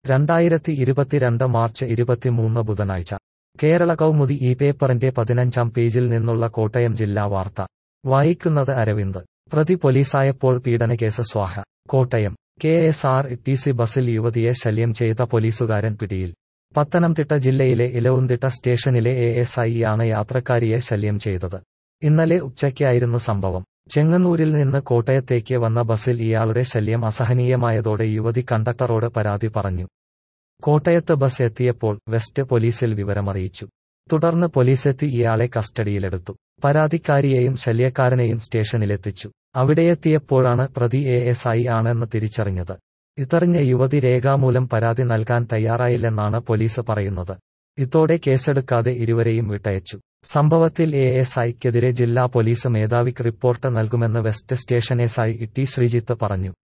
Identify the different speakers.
Speaker 1: രണ്ടായിരത്തി ഇരുപത്തിരണ്ട് മാർച്ച് ഇരുപത്തിമൂന്ന് ബുധനാഴ്ച കേരള കൗമുദി ഈ പേപ്പറിന്റെ പതിനഞ്ചാം പേജിൽ നിന്നുള്ള കോട്ടയം ജില്ലാ വാർത്ത വായിക്കുന്നത് അരവിന്ദ് പ്രതി പോലീസായപ്പോൾ പീഡനക്കേസ് സ്വാഹ Kottayam K S R T C ബസിൽ യുവതിയെ ശല്യം ചെയ്ത പോലീസുകാരൻ പിടിയിൽ പത്തനംതിട്ട ജില്ലയിലെ ഇലവുംതിട്ട സ്റ്റേഷനിലെ എ എസ് ഐ ആണ് യാത്രക്കാരിയെ ശല്യം ചെയ്തത് ഇന്നലെ ഉച്ചയ്ക്കായിരുന്നു സംഭവം ചെങ്ങന്നൂരിൽ നിന്ന് കോട്ടയത്തേക്ക് വന്ന ബസിൽ ഇയാളുടെ ശല്യം അസഹനീയമായതോടെ യുവതി കണ്ടക്ടറോട് പരാതി പറഞ്ഞു കോട്ടയത്ത് ബസ് എത്തിയപ്പോൾ വെസ്റ്റ് പോലീസിൽ വിവരമറിയിച്ചു തുടർന്ന് പോലീസെത്തി ഇയാളെ കസ്റ്റഡിയിലെടുത്തു പരാതിക്കാരിയെയും ശല്യക്കാരനെയും സ്റ്റേഷനിലെത്തിച്ചു അവിടെയെത്തിയപ്പോഴാണ് പ്രതി എ എസ് ഐ ആണെന്ന് തിരിച്ചറിഞ്ഞത് ഇതറിഞ്ഞ യുവതി രേഖാമൂലം പരാതി നൽകാൻ തയ്യാറായില്ലെന്നാണ് പോലീസ് പറയുന്നത് ഇതോടെ കേസെടുക്കാതെ ഇരുവരെയും വിട്ടയച്ചു സംഭവത്തിൽ എ എസ് ഐക്കെതിരെ ജില്ലാ പോലീസ് മേധാവിക്ക് റിപ്പോർട്ട് നൽകുമെന്ന് west station S I T Sreejith പറഞ്ഞു